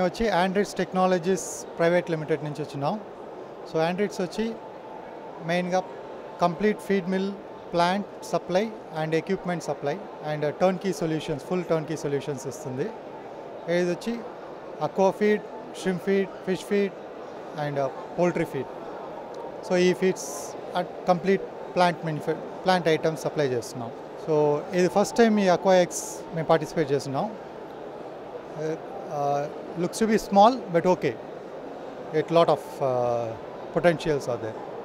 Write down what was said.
వచ్చి Androids technologies private limited నుంచి వచ్చినాం సో ఆండ్రాయిడ్స్ వచ్చి మెయిన్గా complete feed mill plant supply and equipment supply and turn key solutions full turn key solutions ఇస్తుంది ఇది వచ్చి aqua feed shrimp feed fish feed and poultry feed so ఈ feeds complete plant మెన్యుఫ్యా plant items supply చేస్తున్నాం so ఇది first time ఈ aqua ex మేము participate చేస్తున్నాం looks to be small but okay it lot of potentials are there